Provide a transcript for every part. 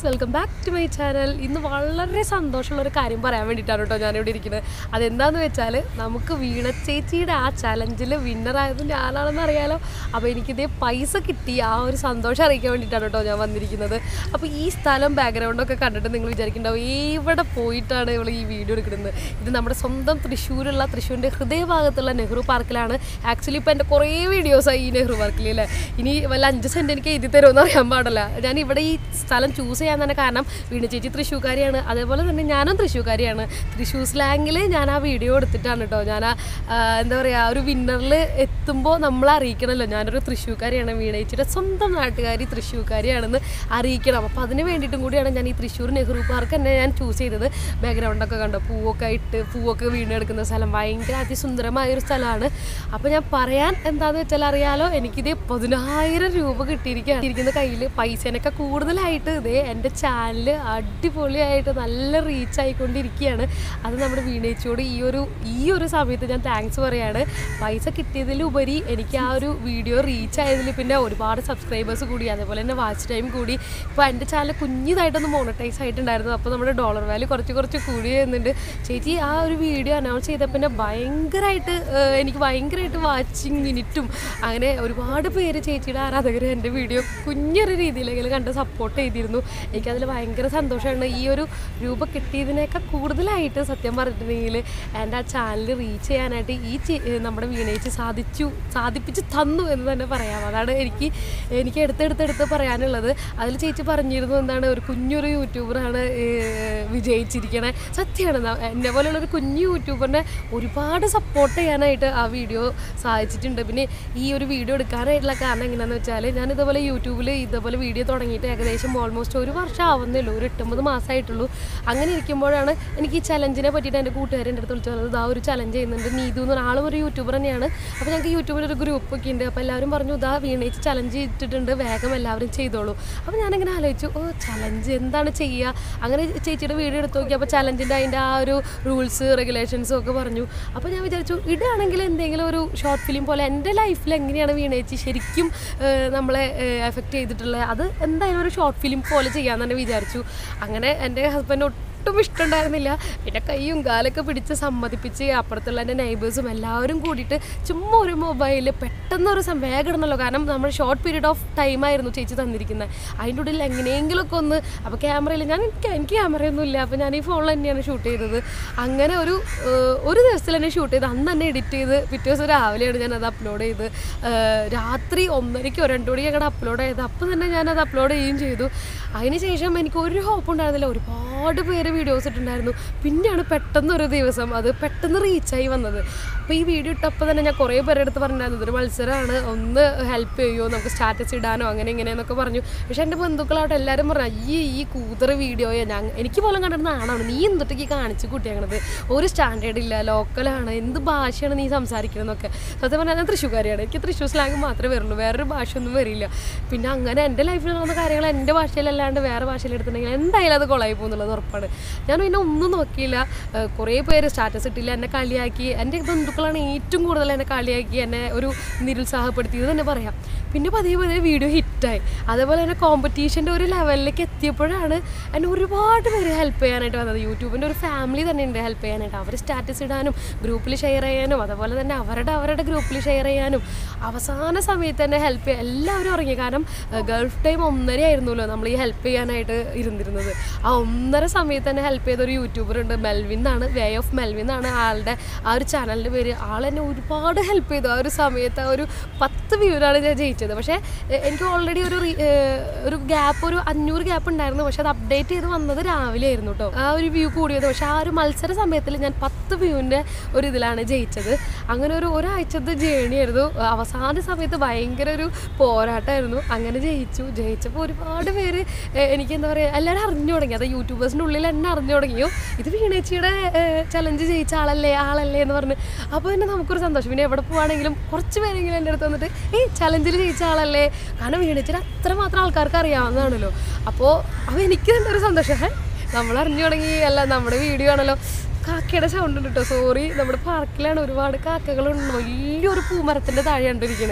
welcome back to my channel ഇന്ന് വളരെ സന്തോഷമുള്ള ഒരു കാര്യം പറയാൻ വേണ്ടിയിട്ടാണ് കേട്ടോ ഞാനിവിടെ ഇരിക്കുന്നത് അതെന്താന്ന് വെച്ചാൽ നമുക്ക് വീണ ചേച്ചിയുടെ ആ ചലഞ്ചിൽ വിന്നറായത് ഞാനാണെന്ന് അറിയാലോ അപ്പോൾ എനിക്കിതേ പൈസ കിട്ടി ആ ഒരു സന്തോഷം അറിയിക്കാൻ വേണ്ടിയിട്ടാണ് കേട്ടോ ഞാൻ വന്നിരിക്കുന്നത് അപ്പോൾ ഈ സ്ഥലം ബാക്ക്ഗ്രൗണ്ടൊക്കെ കണ്ടിട്ട് നിങ്ങൾ വിചാരിക്കുന്നുണ്ടാവും എവിടെ പോയിട്ടാണ് ഇവൾ ഈ വീഡിയോ എടുക്കുന്നത് ഇത് നമ്മുടെ സ്വന്തം തൃശ്ശൂരുള്ള തൃശ്ശൂരിൻ്റെ ഹൃദയഭാഗത്തുള്ള നെഹ്റു പാർക്കിലാണ് ആക്ച്വലി ഇപ്പോൾ എൻ്റെ കുറേ വീഡിയോസായി ഈ നെഹ്റു പാർക്കിൽ അല്ലേ ഇനി വല്ല അഞ്ച് സെൻറ്റ് എനിക്ക് എഴുതി തരുമെന്ന് അറിയാൻ പാടില്ല ഞാൻ ഇവിടെ ഈ സ്ഥലം ചൂസ് ചെയ്യാൻ തന്നെ കാരണം വീണ ചേച്ചി തൃശ്ശൂർക്കാരിയാണ് അതേപോലെ തന്നെ ഞാനും തൃശ്ശൂർക്കാരിയാണ് തൃശ്ശൂർ സ്ലാങ്ങിൽ ഞാൻ ആ വീഡിയോ എടുത്തിട്ടാണ് കേട്ടോ ഞാൻ ആ ആ, എന്താ പറയുക ഒരു വിന്നറിൽ എത്തുമ്പോൾ നമ്മൾ അറിയിക്കണമല്ലോ ഞാനൊരു തൃശ്ശൂർക്കാരിയാണ് വീണ ചേച്ചിയുടെ സ്വന്തം നാട്ടുകാരി തൃശ്ശൂർക്കാരിയാണെന്ന് അറിയിക്കണം അപ്പോൾ അതിന് വേണ്ടിയിട്ടും കൂടിയാണ് ഞാൻ ഈ തൃശ്ശൂർ നെഹ്റു പാർക്ക് തന്നെ ഞാൻ ചൂസ് ചെയ്തത് ബാക്ക്ഗ്രൗണ്ടൊക്കെ കണ്ടോ പൂവൊക്കെ ഇട്ട് പൂവൊക്കെ വീണെടുക്കുന്ന സ്ഥലം ഭയങ്കര അതിസുന്ദരമായ ഒരു സ്ഥലമാണ് അപ്പോൾ ഞാൻ പറയാൻ എന്താണെന്ന് വെച്ചാൽ അറിയാലോ എനിക്കിത് പതിനായിരം രൂപ കിട്ടിയിരിക്കുകയാണ് ഇരിക്കുന്ന കയ്യിൽ പൈസേനൊക്കെ കൂടുതലായിട്ട് ഇതേ എൻ്റെ ചാനൽ അടിപൊളിയായിട്ട് നല്ല റീച്ച് ആയിക്കൊണ്ടിരിക്കുകയാണ് അത് നമ്മുടെ വീണേച്ചിയോട് ഈ ഒരു ഈ ഒരു സമയത്ത് ഞാൻ താങ്ക്സ് പറയാണ് പൈസ കിട്ടിയതിലുപരി എനിക്ക് ആ ഒരു വീഡിയോ റീച്ച് ആയതിൽ പിന്നെ ഒരുപാട് സബ്സ്ക്രൈബേഴ്സ് കൂടി അതേപോലെ തന്നെ വാച്ച് ടൈം കൂടി ഇപ്പോൾ എൻ്റെ ചാനൽ കുഞ്ഞിതായിട്ടൊന്ന് മോണറ്റൈസ് ആയിട്ടുണ്ടായിരുന്നു അപ്പോൾ നമ്മുടെ ഡോളർ വാല്യൂ കുറച്ച് കുറച്ച് കൂടി വരുന്നുണ്ട് ചേച്ചി ആ ഒരു വീഡിയോ അനൗൺസ് ചെയ്ത പിന്നെ ഭയങ്കരമായിട്ട് ഏഹ്, എനിക്ക് ഭയങ്കരമായിട്ട് വാച്ചിങ് മിനിറ്റും അങ്ങനെ ഒരുപാട് പേര് ചേച്ചിയുടെ ആരാധകർ എൻ്റെ വീഡിയോ കുഞ്ഞൊരു രീതിയിലെങ്കിലും കണ്ട് സപ്പോർട്ട് ചെയ്തിരുന്നു എനിക്കതിൽ ഭയങ്കര സന്തോഷമാണ് ഈ ഒരു രൂപ കിട്ടിയതിനേക്കാൾ കൂടുതലായിട്ട് സത്യം പറഞ്ഞിട്ടുണ്ടെങ്കിൽ എൻ്റെ ആ ചാനൽ റീച്ച് ചെയ്യാനായിട്ട് ഈ ചേ- ഏഹ്, നമ്മുടെ വീണേച്ച് സാധിച്ചു സാധിപ്പിച്ച് തന്നു എന്ന് തന്നെ പറയാം അതാണ് എനിക്ക് എനിക്ക് എടുത്തെടുത്തെടുത്ത് പറയാനുള്ളത് അതിൽ ചേച്ചി പറഞ്ഞിരുന്നു എന്താണ് ഒരു കുഞ്ഞൊരു യൂട്യൂബറാണ് ഏഹ്, വിജയിച്ചിരിക്കണേ സത്യമാണ് ന- എന്നെ പോലെയുള്ള ഒരു കുഞ്ഞു യൂട്യൂബറിനെ ഒരുപാട് സപ്പോർട്ട് ചെയ്യാനായിട്ട് ആ വീഡിയോ സാധിച്ചിട്ടുണ്ട് പിന്നെ ഈ ഒരു വീഡിയോ എടുക്കാനായിട്ടുള്ള കാരണം എങ്ങനെയാണെന്ന് വെച്ചാൽ ഞാൻ ഇതുപോലെ യൂട്യൂബിൽ ഇതുപോലെ വീഡിയോ തുടങ്ങിയിട്ട് ഏകദേശം ഓൾമോസ്റ്റ് ഒരു വർഷം ആവുന്നേ ഉള്ളൂ ഒരു എട്ടൊമ്പത് മാസമായിട്ടുള്ളൂ അങ്ങനെ ഇരിക്കുമ്പോഴാണ് എനിക്ക് ഈ ചലഞ്ചിനെ പറ്റിയിട്ട് എൻ്റെ കൂട്ടുകാരൻ എൻ്റെ അടുത്ത് വിളിച്ചു പറഞ്ഞത് ആ ഒരു ചലഞ്ച് ചെയ്യുന്നുണ്ട് നീതു എന്ന് പറഞ്ഞ ആളും ഒരു യൂട്യൂബർ തന്നെയാണ് അപ്പോൾ ഞങ്ങൾക്ക് യൂട്യൂബിൽ ഒരു ഗ്രൂപ്പ് ഒക്കെ ഉണ്ട് അപ്പോൾ എല്ലാവരും പറഞ്ഞു ഇതാ വീണേച്ച് ചലഞ്ച് ചെയ്തിട്ടുണ്ട് വേഗം എല്ലാവരും ചെയ്തോളൂ അപ്പോൾ ഞാനിങ്ങനെ ആലോചിച്ചു ഓ ചലഞ്ച് എന്താണ് ചെയ്യുക അങ്ങനെ ചേച്ചിയുടെ വീഡിയോ എടുത്ത് നോക്കി അപ്പോൾ ചലഞ്ചിൻ്റെ അതിൻ്റെ ആ ഒരു റൂൾസ് റെഗുലേഷൻസും ഒക്കെ പറഞ്ഞു അപ്പോൾ ഞാൻ വിചാരിച്ചു ഇടാണെങ്കിൽ എന്തെങ്കിലും ഒരു ഷോർട്ട് ഫിലിം പോലെ എൻ്റെ ലൈഫിൽ എങ്ങനെയാണ് വീണേച്ചി ശരിക്കും ഏഹ്, നമ്മളെ എഫക്റ്റ് ചെയ്തിട്ടുള്ളത് അത് എന്തായാലും ഒരു ഷോർട്ട് ഫിലിം പോലെ ചെയ്യാമെന്ന് തന്നെ വിചാരിച്ചു അങ്ങനെ എൻ്റെ ഹസ്ബൻഡ് ഒട്ടും ഇഷ്ടമുണ്ടായിരുന്നില്ല പിന്നെ കൈയും കാലൊക്കെ പിടിച്ച് സമ്മതിപ്പിച്ച് അപ്പുറത്തുള്ള എൻ്റെ നൈബേഴ്സും എല്ലാവരും കൂടിയിട്ട് ചുമ്മാ ഒരു മൊബൈൽ പെട്ടെന്ന് ഒരു സം വേഗം ഇടണമല്ലോ കാരണം നമ്മൾ ഷോർട്ട് പീരീഡ് ഓഫ് ടൈമായിരുന്നു ചേച്ചി തന്നിരിക്കുന്നത് അതിൻ്റെ ഉള്ളിൽ എങ്ങനെയെങ്കിലുമൊക്കെ ഒന്ന് അപ്പോൾ ക്യാമറയിൽ ഞാൻ എനിക്ക് എനിക്ക് ക്യാമറയൊന്നും ഇല്ല അപ്പോൾ ഞാൻ ഈ ഫോണിൽ തന്നെയാണ് ഷൂട്ട് ചെയ്തത് അങ്ങനെ ഒരു ഏഹ്, ഒരു ദിവസത്തിൽ തന്നെ ഷൂട്ട് ചെയ്ത് അന്ന് തന്നെ എഡിറ്റ് ചെയ്ത് പിറ്റേ ദിവസം രാവിലെയാണ് ഞാൻ അത് അപ്ലോഡ് ചെയ്ത് ഏഹ്, രാത്രി ഒന്നരയ്ക്കോ രണ്ടു മണിക്ക് അങ്ങോട്ട് അപ്ലോഡ് ചെയ്ത് അപ്പം തന്നെ ഞാനത് അപ്ലോഡ് ചെയ്യുകയും ചെയ്തു അതിനുശേഷം എനിക്ക് ഒരു ഹോപ്പ് ഉണ്ടായിരുന്നില്ല ഒരുപാട് പേര് വീഡിയോസ് ഇട്ടിട്ടുണ്ടായിരുന്നു പിന്നെയാണ് പെട്ടെന്ന് ഒരു ദിവസം അത് പെട്ടെന്ന് റീച്ചായി വന്നത് അപ്പോൾ ഈ വീഡിയോ ഇട്ടപ്പോൾ തന്നെ ഞാൻ കുറേ പേരുടെ അടുത്ത് പറഞ്ഞിട്ടുണ്ടായിരുന്നു ഇതൊരു മത്സരമാണ് ഒന്ന് ഹെൽപ്പ് ചെയ്യുമോ നമുക്ക് സ്റ്റാറ്റസ് ഇടാനോ അങ്ങനെ ഇങ്ങനെയെന്നൊക്കെ പറഞ്ഞു പക്ഷേ എൻ്റെ ബന്ധുക്കളായിട്ട് എല്ലാവരും പറഞ്ഞു അയ്യേ ഈ കൂതറ വീഡിയോയെ ഞാൻ എനിക്ക് പോലും കണ്ടിരുന്ന ആണാണ് നീ എന്തൊക്കെ കാണിച്ച് കുട്ടിയാണത് ഒരു സ്റ്റാൻഡേർഡ് ഇല്ല ലോക്കലാണ് എന്ത് ഭാഷയാണ് നീ സംസാരിക്കണമെന്നൊക്കെ സത്യം പറഞ്ഞാൽ ഞാൻ തൃശ്ശൂർക്കാരിയാണ് എനിക്ക് തൃശ്ശൂർ സ്ലാങ് മാത്രമേ വരുള്ളൂ വേറൊരു ഭാഷയൊന്നും വരില്ല പിന്നെ അങ്ങനെ എൻ്റെ ലൈഫിൽ നടന്ന കാര്യങ്ങൾ എൻ്റെ ഭാഷയിലല്ലാണ്ട് വേറെ ഭാഷയിൽ എടുത്തിട്ടുണ്ടെങ്കിൽ എന്തായാലും അത് കൊളായി പോകുന്നുള്ളത് ഉറപ്പാണ് ഞാൻ പിന്നെ ഒന്നും നോക്കിയില്ല ഏഹ് കുറേ പേര് സ്റ്റാറ്റസ് ഇട്ടില്ല എന്നെ കളിയാക്കി എൻ്റെ ബന്ധുക്കളാണ് ഏറ്റവും കൂടുതൽ എന്നെ കളിയാക്കി എന്നെ ഒരു നിരുത്സാഹപ്പെടുത്തിയത് തന്നെ പറയാം പിന്നെ പതിയെ പതിയെ വീഡിയോ ഹിറ്റായി അതേപോലെ തന്നെ കോമ്പറ്റീഷൻ്റെ ഒരു ലെവലിലേക്ക് എത്തിയപ്പോഴാണ് എന്നെ ഒരുപാട് പേര് ഹെൽപ്പ് ചെയ്യാനായിട്ട് വന്നത് യൂട്യൂബിൻ്റെ ഒരു ഫാമിലി തന്നെ ഉണ്ട് ഹെൽപ്പ് ചെയ്യാനായിട്ട് അവർ സ്റ്റാറ്റസ് ഇടാനും ഗ്രൂപ്പിൽ ഷെയർ ചെയ്യാനും അതുപോലെ തന്നെ അവരുടെ അവരുടെ ഗ്രൂപ്പിൽ ഷെയർ ചെയ്യാനും അവസാന സമയത്ത് തന്നെ ഹെൽപ്പ് ചെയ്യാൻ എല്ലാവരും ഇറങ്ങി കാരണം ഏഹ് ഗൾഫ് ടൈം ഒന്നര ആയിരുന്നല്ലോ നമ്മൾ ഈ ഹെൽപ്പ് ചെയ്യാനായിട്ട് ഇരുന്നിരുന്നത് ആ ഒന്നര സമയത്ത് തന്നെ ഹെൽപ്പ് ചെയ്ത ഒരു യൂട്യൂബർ ഉണ്ട് മെൽവിൻ എന്നാണ് വേ ഓഫ് മെൽവിൻ എന്നാണ് ആളുടെ ആ ഒരു ചാനലിൻ്റെ പേര് ആൾ എന്നെ ഒരുപാട് ഹെൽപ്പ് ചെയ്തു ആ ഒരു സമയത്ത് ആ ഒരു പത്ത് വ്യൂവിലാണ് ഞാൻ ജയിച്ചത് പക്ഷേ എ- എനിക്ക് ഓൾറെഡി ഒരു re- ഏഹ് ഒരു ഗ്യാപ്പ് ഒരു അഞ്ഞൂറ് ഗ്യാപ്പ് ഉണ്ടായിരുന്നു പക്ഷെ അത് അപ്ഡേറ്റ് ചെയ്ത് വന്നത് രാവിലെ ആയിരുന്നു കേട്ടോ ആ ഒരു വ്യൂ കൂടിയത് പക്ഷെ ആ ഒരു മത്സര സമയത്തിൽ ഞാൻ പത്ത് വ്യൂവിൻ്റെ ഒരു ഇതിലാണ് ജയിച്ചത് അങ്ങനെ ഒരു ഒരാഴ്ചത്തെ ജേണി ആയിരുന്നു അവസാന സമയത്ത് ഭയങ്കര ഒരു പോരാട്ടമായിരുന്നു അങ്ങനെ ജയിച്ചു ജയിച്ചപ്പോൾ ഒരുപാട് പേര് ഏഹ് എനിക്ക് എന്താ പറയുക എല്ലാവരും അറിഞ്ഞു തുടങ്ങി അത് യൂട്യൂബേഴ്സിൻ്റെ ഉള്ളിൽ എന്നെ അറിഞ്ഞു തുടങ്ങിയോ ഇത് വീണേച്ചിയുടെ ചലഞ്ച് ജയിച്ച ആളല്ലേ ആളല്ലേ എന്ന് പറഞ്ഞ് അപ്പോൾ തന്നെ നമുക്കൊരു സന്തോഷം പിന്നെ എവിടെ പോവാണെങ്കിലും കുറച്ച് പേരെങ്കിലും എൻ്റെ അടുത്ത് വന്നിട്ട് ഏയ് ചലഞ്ചിൽ ജയിച്ച ആളല്ലേ കാരണം വീണേച്ചിയുടെ അത്രമാത്രം ആൾക്കാർക്ക് അറിയാവുന്നതാണല്ലോ അപ്പോൾ അപ്പോൾ എനിക്ക് തന്നെ ഒരു സന്തോഷം ഹേ, നമ്മൾ അറിഞ്ഞു തുടങ്ങി അല്ല നമ്മുടെ വീഡിയോ ആണല്ലോ കാക്കയുടെ സൗണ്ട് ഉണ്ട് കേട്ടോ സോറി നമ്മുടെ പാർക്കിലാണ് ഒരുപാട് കാക്കകളുണ്ട് വലിയൊരു പൂമരത്തിൻ്റെ താഴെ കണ്ടിരിക്കുന്നത്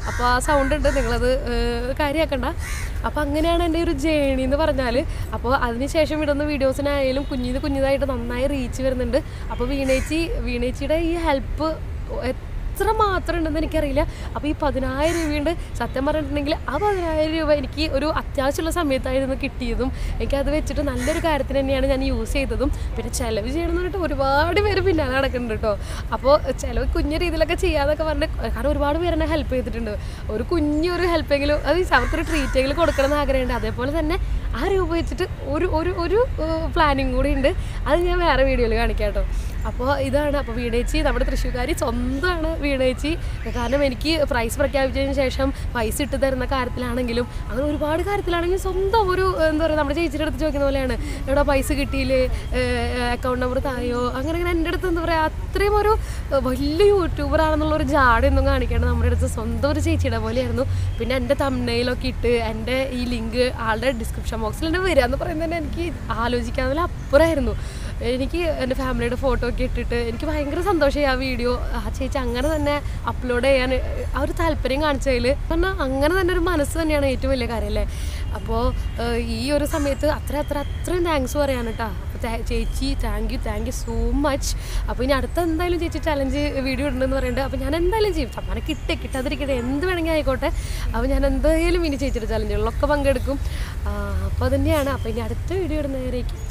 അപ്പോൾ ആ സൗണ്ട് ഉണ്ട് നിങ്ങളത് ഏഹ്, കാര്യമാക്കണ്ട അപ്പോൾ അങ്ങനെയാണ് എൻ്റെ ഒരു ജേണി എന്ന് പറഞ്ഞാൽ അപ്പോൾ അതിനുശേഷം ഇടുന്ന വീഡിയോസിനായാലും കുഞ്ഞിത് കുഞ്ഞിതായിട്ട് നന്നായി റീച്ച് വരുന്നുണ്ട് അപ്പോൾ വീണേച്ചി വീണേച്ചിയുടെ ഈ ഹെൽപ്പ് എത്ര മാത്രം ഉണ്ടെന്ന് എനിക്കറിയില്ല അപ്പോൾ ഈ പതിനായിരം രൂപയുണ്ട് സത്യം പറഞ്ഞിട്ടുണ്ടെങ്കിൽ ആ പതിനായിരം രൂപ എനിക്ക് ഒരു അത്യാവശ്യമുള്ള സമയത്തായിരുന്നു കിട്ടിയതും എനിക്കത് വെച്ചിട്ട് നല്ലൊരു കാര്യത്തിന് തന്നെയാണ് ഞാൻ യൂസ് ചെയ്തതും പിന്നെ ചിലവ് ചെയ്യണം എന്ന് പറഞ്ഞിട്ട് ഒരുപാട് പേര് പിന്നാലെ നടക്കുന്നുണ്ട് കേട്ടോ അപ്പോൾ ചിലവ് കുഞ്ഞു രീതിയിലൊക്കെ ചെയ്യാന്നൊക്കെ പറഞ്ഞ് കാരണം ഒരുപാട് പേര് എന്നെ ഹെൽപ്പ് ചെയ്തിട്ടുണ്ട് ഒരു കുഞ്ഞൊരു ഹെൽപ്പെങ്കിലും അത് ഈ അവർക്കൊരു ട്രീറ്റെങ്കിലും കൊടുക്കണം എന്ന് ആഗ്രഹമുണ്ട് അതേപോലെ തന്നെ ആ രൂപ വെച്ചിട്ട് ഒരു ഒരു ഒരു പ്ലാനിങ് കൂടി ഉണ്ട് അത് ഞാൻ വേറെ വീഡിയോയിൽ കാണിക്കാം കേട്ടോ അപ്പോൾ ഇതാണ് അപ്പോൾ വീണേച്ചി നമ്മുടെ തൃശ്ശൂർക്കാരി സ്വന്തമാണ് വീണേച്ചി കാരണം എനിക്ക് പ്രൈസ് പ്രഖ്യാപിച്ചതിന് ശേഷം പൈസ ഇട്ട് തരുന്ന കാര്യത്തിലാണെങ്കിലും അങ്ങനെ ഒരുപാട് കാര്യത്തിലാണെങ്കിലും സ്വന്തം ഒരു എന്താ പറയുക നമ്മുടെ ചേച്ചിയുടെ അടുത്ത് ചോദിക്കുന്ന പോലെയാണ് എവിടെ പൈസ കിട്ടിയില്ലേ അക്കൗണ്ട് നമ്പർ തായോ അങ്ങനെ അങ്ങനെ എൻ്റെ അടുത്ത് എന്താ പറയുക അത്രയും ഒരു ഏഹ്, വലിയ യൂട്യൂബർ ആണെന്നുള്ള ഒരു ജാടയൊന്നും കാണിക്കാണ്ട് നമ്മുടെ അടുത്ത് സ്വന്തം ഒരു ചേച്ചിയുടെ പോലെയായിരുന്നു പിന്നെ എൻ്റെ തമ്മനയിലൊക്കെ ഇട്ട് എൻ്റെ ഈ ലിങ്ക് ആളുടെ ഡിസ്ക്രിപ്ഷൻ ബോക്സിൽ തന്നെ വരിക എന്ന് പറയുന്നത് തന്നെ എനിക്ക് ആലോചിക്കാവുന്ന അപ്പുറമായിരുന്നു എനിക്ക് എൻ്റെ ഫാമിലിയുടെ ഫോട്ടോ ഒക്കെ ഇട്ടിട്ട് എനിക്ക് ഭയങ്കര സന്തോഷമായി ആ വീഡിയോ ആ ചേച്ചി അങ്ങനെ തന്നെ അപ്ലോഡ് ചെയ്യാൻ ആ ഒരു താല്പര്യം കാണിച്ചതിൽ പറഞ്ഞാൽ അങ്ങനെ തന്നെ ഒരു മനസ്സ് തന്നെയാണ് ഏറ്റവും വലിയ കാര്യം അല്ലേ അപ്പോൾ ഈ ഒരു സമയത്ത് അത്ര അത്ര അത്രയും താങ്ക്സ് പറയാൻ കേട്ടോ അപ്പോൾ താ- ചേച്ചി thank you thank you so much അപ്പോൾ ഇനി അടുത്ത എന്തായാലും ചേച്ചി ചലഞ്ച് വീഡിയോ ഇടണമെന്ന് പറയുന്നുണ്ട് അപ്പോൾ ഞാൻ എന്തായാലും ചെയ്യും സമ്മാനം കിട്ടേ കിട്ടാതിരിക്കട്ടെ എന്ത് വേണമെങ്കിൽ ആയിക്കോട്ടെ അപ്പോൾ ഞാൻ എന്തായാലും ഇനി ചേച്ചിയുടെ ചലഞ്ചുകളിലൊക്കെ പങ്കെടുക്കും അപ്പോൾ തന്നെയാണ് അപ്പോൾ ഇനി അടുത്ത വീഡിയോ ഇടുന്നവരേക്കും